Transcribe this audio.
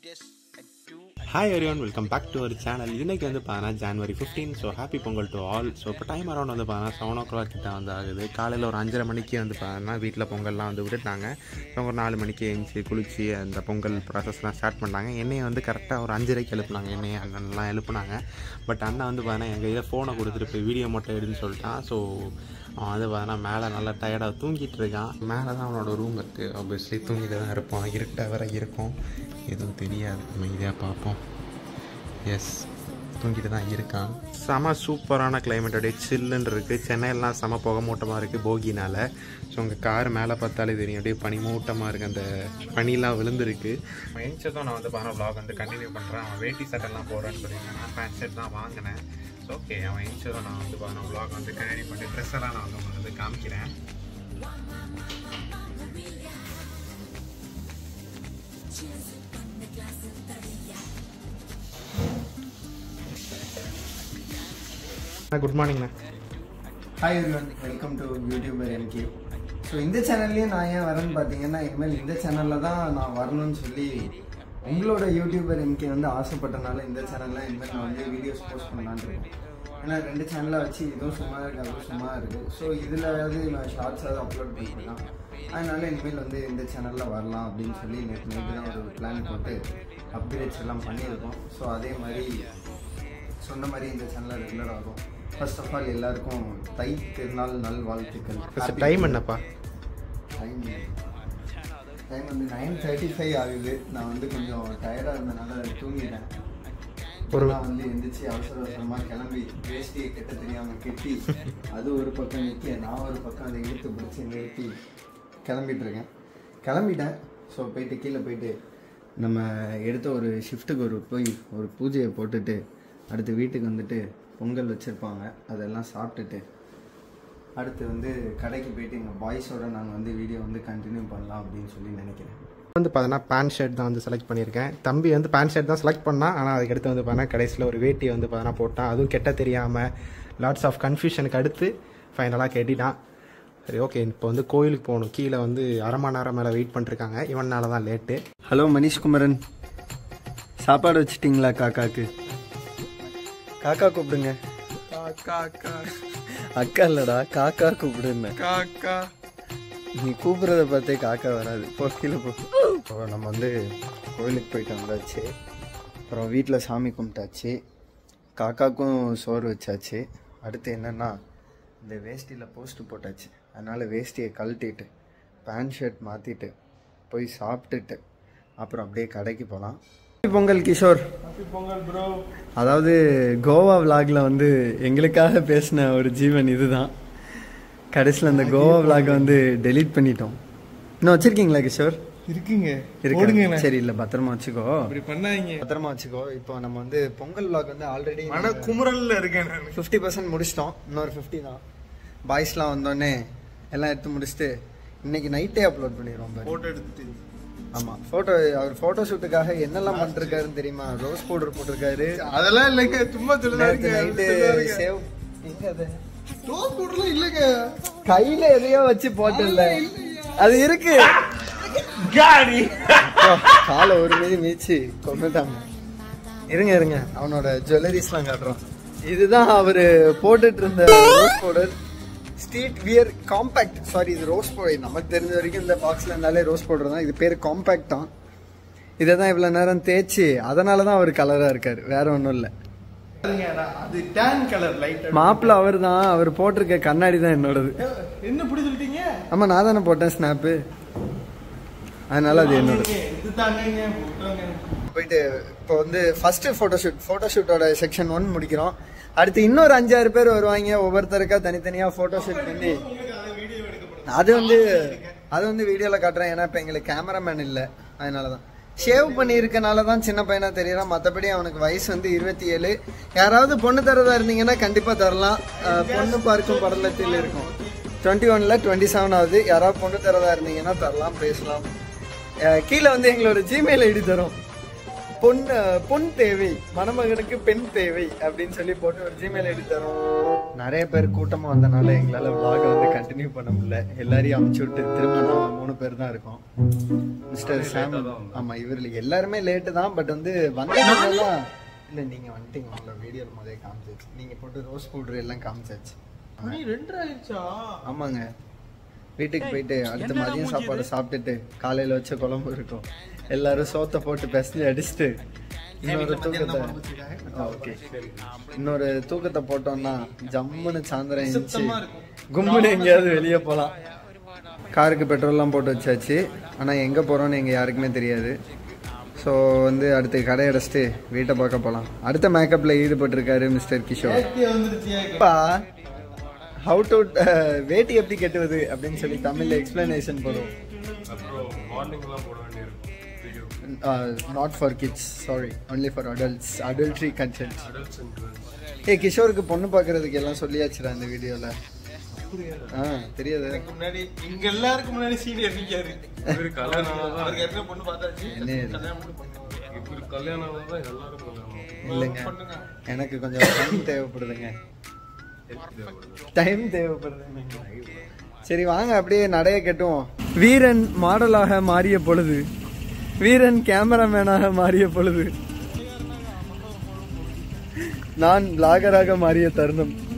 Hi everyone welcome back to our channel இன்னைக்கு வந்து பார்த்தீங்கன்னா January fifteen so happy Pongal to all so இப்போ time around வந்து பார்த்தீங்கன்னா செவன் ஓ கிளாக் கிட்ட வந்து ஆகுது காலையில் ஒரு அஞ்சரை மணிக்கு வந்து பார்த்தீங்கன்னா வீட்டில் பொங்கல்லாம் வந்து விட்டுட்டாங்க ஸோ ஒரு நாலு மணிக்கு எழுந்துச்சி குளிச்சு அந்த பொங்கல் ப்ராசஸ்லாம் ஸ்டார்ட் பண்ணாங்க என்னையை வந்து கரெக்டாக ஒரு அஞ்சரைக்கு எழுப்புனாங்க என்னையை அண்ணன்லாம் எழுப்புனாங்க பட் அண்ணன் வந்து பார்த்தீங்கன்னா எங்கள் கையில் ஃபோனை கொடுத்துட்டு போய் வீடியோ மட்டும் எடுன்னு சொல்லிட்டான் ஸோ அவன் வந்து பார்த்தீங்கன்னா மேலே நல்லா டயர்டாக தூங்கிட்டு இருக்கான் மேலே தான் அவனோட ரூம் இருக்குது ஆப்வியஸ்லி தூங்கிட்டு தான் இருப்பான் இருட்டாக வேற இருக்கும் எதுவும் தெரியாது அமைதியாக பார்ப்போம் எஸ் தூங்கிட்டு தான் இருக்கான் செம சூப்பரான கிளைமேட் அப்படியே சில்லுன்னு இருக்குது சென்னையெல்லாம் செம புகை மூட்டமாக இருக்குது போகினால ஸோ உங்கள் கார் மேலே பார்த்தாலே தெரியும் அப்படியே பனி மூட்டமாக இருக்குது அந்த பனிலாம் விழுந்துருக்கு எஞ்சதும் நான் வந்து பார்த்தா vlog வந்து கண்டினியூ பண்ணுறேன் அவன் வேட்டி சட்டெல்லாம் போடுறேன்னு சொல்லியிருந்தேன் நான் பேண்ட் ஷர்ட் தான் வாங்கினேன் ஸோ ஓகே அவன் எஞ்சதும் நான் வந்து பார்த்தா vlog வந்து கண்டினியூ பண்ணி ட்ரெஸ் எல்லாம் நான் வந்து உங்களுக்கு வந்து காமிக்கிறேன் குட் மார்னிங்ண்ணா hi everyone welcome to YouTuber MK so இந்த சேனல்லையும் நான் ஏன் வரேன்னு பார்த்தீங்கன்னா இனிமேல் இந்த சேனலில் தான் நான் வரணும்னு சொல்லி உங்களோட யூடியூபர் எம்கே வந்து ஆசைப்பட்டனால இந்த சேனலில் இனிமேல் நான் வந்து வீடியோஸ் போஸ்ட் பண்ணலான்னு இருக்கேன் ஏன்னா ரெண்டு சேனலை வச்சு இதுவும் சும்மா இருக்கு அதுவும் சும்மா இருக்குது ஸோ இதில் நான் ஷார்ட்ஸாவது அப்லோட் பண்ணலாம் அதனால இனிமேல் வந்து இந்த சேனலில் வரலாம் அப்படின்னு சொல்லி நேற்று நைட்டு தான் ஒரு பிளான் போட்டு அப்கிரேட்ஸ் எல்லாம் பண்ணியிருக்கோம் ஸோ அதே மாதிரி சொன்ன மாதிரி இந்த சேனலில் ரெகுலர் ஆகும் ஃபர்ஸ்ட் ஆஃப் ஆல் எல்லாருக்கும் தை திருநாள் நல் வாழ்த்துக்கள் டைம் என்னப்பா டைம் டைம் வந்து நைன் தேர்ட்டி ஃபைவ் ஆகுது நான் வந்து கொஞ்சம் டயர்டாக இருந்தனால தூங்கிட்டேன் ஒரு- நான் வந்து எந்திரிச்சு அவசர அவசரமாக கிளம்பி வேஷ்டியை கெட்ட தெரியாமல் கெட்டி அது ஒரு பக்கம் நிற்க நான் ஒரு பக்கம் அதை இழுத்து பிடிச்சி நிறுத்தி கிளம்பிட்டு இருக்கேன் கிளம்பிட்டேன் ஸோ போயிட்டு கீழே போயிட்டு நம்ம எடுத்த ஒரு ஷிஃப்ட்டுக்கு ஒரு போய் ஒரு பூஜையை போட்டுட்டு அடுத்து வீட்டுக்கு வந்துட்டு பொங்கல் வச்சுருப்பாங்க அதெல்லாம் சாப்பிட்டுட்டு அடுத்து வந்து கடைக்கு போயிட்டு எங்கள் பாய்ஸோட நாங்கள் வந்து வீடியோ வந்து கண்டினியூ பண்ணலாம் அப்படின்னு சொல்லி நினைக்கிறேன் வந்து பார்த்தீங்கன்னா பேண்ட் ஷர்ட் தான் வந்து செலக்ட் பண்ணியிருக்கேன் தம்பி வந்து பேண்ட் ஷர்ட் தான் செலக்ட் பண்ணான் ஆனால் அதுக்கடுத்து வந்து பார்த்தீங்கன்னா கடைசியில் ஒரு வேட்டி வந்து பார்த்தீங்கன்னா போட்டான் அதுவும் கெட்ட தெரியாமல் லாட்ஸ் ஆஃப் கன்ஃபியூஷனுக்கு அடுத்து ஃபைனலாக கட்டிட்டான் சரி ஓகே இப்போ வந்து கோயிலுக்கு போகணும் கீழே வந்து அரை மணி நேரம் மேலே வெயிட் பண்ணிருக்காங்க இவனால தான் லேட்டு ஹலோ மணிஷ் குமரன் சாப்பாடு வச்சிட்டிங்களா காக்காக்கு காக்கா கூப்பிடுங்க அக்கா இல்லடா காக்கா கூப்பிடுங்க காக்கா நீ கூப்பிடுறத பார்த்தே காக்கா வராது போ கீழே போ இப்போ நம்ம வந்து கோயிலுக்கு போயிட்டு வந்தாச்சு அப்புறம் வீட்டில் சாமி கும்பிட்டாச்சு காக்காக்கும் சோறு வச்சாச்சு அடுத்து என்னென்னா இந்த வேஷ்டியில் போஸ்ட்டு போட்டாச்சு அதனால் வேஷ்டியை கழட்டிட்டு பேண்ட் ஷர்ட் மாற்றிட்டு போய் சாப்பிட்டுட்டு அப்புறம் அப்படியே கடைக்கு போகலாம் பொங்கல் கிஷோர் அதாவது கோவா விலாக்ல வந்து எங்களுக்காக பேசின ஒரு ஜீவன் இதுதான் கடைசியில் அந்த கோவா விலாக வந்து டெலீட் பண்ணிட்டோம் இன்னும் வச்சிருக்கீங்களா கிஷோர் இருக்குங்க இருக்கு சரி இல்ல பத்திரமா வச்சுக்கோ இப்படி பண்ணாங்க பத்திரமா வச்சுக்கோ இப்போ நம்ம வந்து பொங்கல் விலாக் வந்து ஆல்ரெடி மன குமுறல்ல இருக்கேன் நான் ஃபிஃப்டி பர்சன்ட் முடிச்சிட்டோம் இன்னொரு ஃபிஃப்டி தான் பாய்ஸ்லாம் வந்தோடனே எல்லாம் எடுத்து முடிச்சுட்டு இன்னைக்கு நைட்டே அப்லோட் பண்ணிடுவோம் பாரு. போட்டோ எடுத்துட்டு ஆமா போட்டோ அவர் போட்டோ ஷூட்டுக்காக என்னெல்லாம் பண்ணிருக்காருன்னு தெரியுமா ரோஸ் பவுடர் போட்டிருக்காரு அதெல்லாம் இல்லைங்க சும்மா நேத்து நைட்டு சொல்லுங்க சேவ் எங்க அது டோஸ் போட்டுலாம் இல்லைங்க கையில எதையோ வச்சு போட்டுல அது இருக்கு காடி காலை ஒரு மீதி மீச்சு கொண்டுட்டாங்க இருங்க இருங்க அவனோட ஜுவல்லரிஸ்லாம் காட்டுறோம் இதுதான் அவரு போட்டுட்டு இருந்த rose powder street wear compact sorry இது ரோஸ் பவுடர் நமக்கு தெரிஞ்ச வரைக்கும் இந்த பாக்ஸ்ல இருந்தாலே ரோஸ் பவுடர் தான் இது பேர் காம்பேக்ட் தான் இதை தான் இவ்வளோ நேரம் தேய்ச்சி அதனால தான் அவர் கலராக இருக்காரு வேற ஒன்றும் இல்லை அது டேன் கலர் லைட் மாப்பிள்ள அவர் தான் அவர் போட்டிருக்க கண்ணாடி தான் என்னோடது என்ன பிடி சொல்லிட்டீங்க ஆமா நான் தானே போட்டேன் ஸ்னாப்பு அதனால அது என்னோடது இது தாங்க போட்டோங்க போயிட்டு இப்போ வந்து ஃபர்ஸ்ட் ஃபோட்டோஷூட் ஃபோட்டோஷூட்டோட செக்ஷன் ஒன் முடிக்கிறோம் அடுத்து இன்னொரு அஞ்சாறு பேர் வருவாங்க ஒவ்வொருத்தருக்கா தனித்தனியா ஃபோட்டோஷூட் பண்ணி அது வந்து அது வந்து வீடியோல காட்டுறேன் ஏன்னா இப்போ எங்களுக்கு கேமராமேன் இல்லை அதனால தான் ஷேவ் பண்ணியிருக்கனால தான் சின்ன பையனா தெரியறான் மற்றபடி அவனுக்கு வயசு வந்து இருபத்தி ஏழு யாராவது பொண்ணு தரதா இருந்தீங்கன்னா கண்டிப்பாக தரலாம் அஹ் பொண்ணு பார்க்கும் படலத்தில் இருக்கும் டுவெண்ட்டி ஒன்ல டுவெண்ட்டி செவன் ஆகுது யாராவது பொண்ணு தரதா இருந்தீங்கன்னா தரலாம் பேசலாம் அஹ் கீழே வந்து எங்களோட ஜிமெயில் ஐடி தரும் பொன் அஹ், பொன் தேவை மணமகனுக்கு பெண் தேவை அப்படின்னு சொல்லி போட்டு ஒரு ஜிமெயில் எடுத்து தரோம் நிறைய பேர் கூட்டமா வந்தனால எங்களால vlog வந்து கண்டினியூ பண்ண முடியல எல்லாரையும் அமுச்சு விட்டு திரும்ப நாங்க மூணு பேர் தான் இருக்கோம் மிஸ்டர் சாம் ஆமா இவர்ல எல்லாருமே லேட்டு தான் பட் வந்து வந்ததுலாம் இல்ல நீங்க வந்துட்டீங்க உங்களை வீடியோ முதல்ல காமிச்சாச்சு நீங்க போட்டு ரோஸ் பவுடர் எல்லாம் காமிச்சாச்சு மணி ரெண்டரை ஆயிடுச்சா ஆமாங்க வீட்டுக்கு போயிட்டு அடுத்த மதியம் சாப்பாடு சாப்பிட்டுட்டு காலையில வச்ச குழம்பு இருக்கும் எல்லாரும் சோத்தை போட்டு பிசைஞ்சு அடிச்சுட்டு இன்னொரு தூக்கத்தை ஓகே இன்னொரு தூக்கத்தை போட்டோம்னா ஜம்முன்னு சாயந்தரம் எழுந்துச்சு கும்முன்னு எங்கேயாவது வெளியே போகலாம் காருக்கு பெட்ரோல்லாம் போட்டு வச்சாச்சு ஆனால் எங்கே போகிறோன்னு எங்கள் யாருக்குமே தெரியாது ஸோ வந்து அடுத்து கடை அடைச்சிட்டு வீட்டை பார்க்க போகலாம் அடுத்த மேக்கப்பில் ஈடுபட்டிருக்காரு மிஸ்டர் கிஷோர் வந்துருச்சு அப்பா ஹவு டு வேட்டி எப்படி கட்டுவது அப்படின்னு சொல்லி தமிழ்ல எக்ஸ்பிளனேஷன் போடும் not for kids sorry only for adults adultery consent ஏ கிஷோருக்கு பொண்ணு பார்க்கறதுக்கு எல்லாம் சொல்லியாச்சுடா இந்த வீடியோல ஆ தெரியாது முன்னாடி இங்க எல்லாருக்கும் முன்னாடி சீனியர் நிக்காரு அவருக்கு என்ன பொண்ணு பார்த்தாச்சு என்ன இது? கல்யாணம் மட்டும் பண்ணுங்க. இல்லைங்க பண்ணுங்க. எனக்கு கொஞ்சம் டைம் தேவைப்படுதுங்க டைம் தேவைப்படுதுங்க சரி வாங்க அப்படியே நடைய கட்டுவோம் வீரன் மாடலாக மாறிய பொழுது வீரன் கேமராமேனாக மாறிய பொழுது நான் பிளாகராக மாறிய தருணம்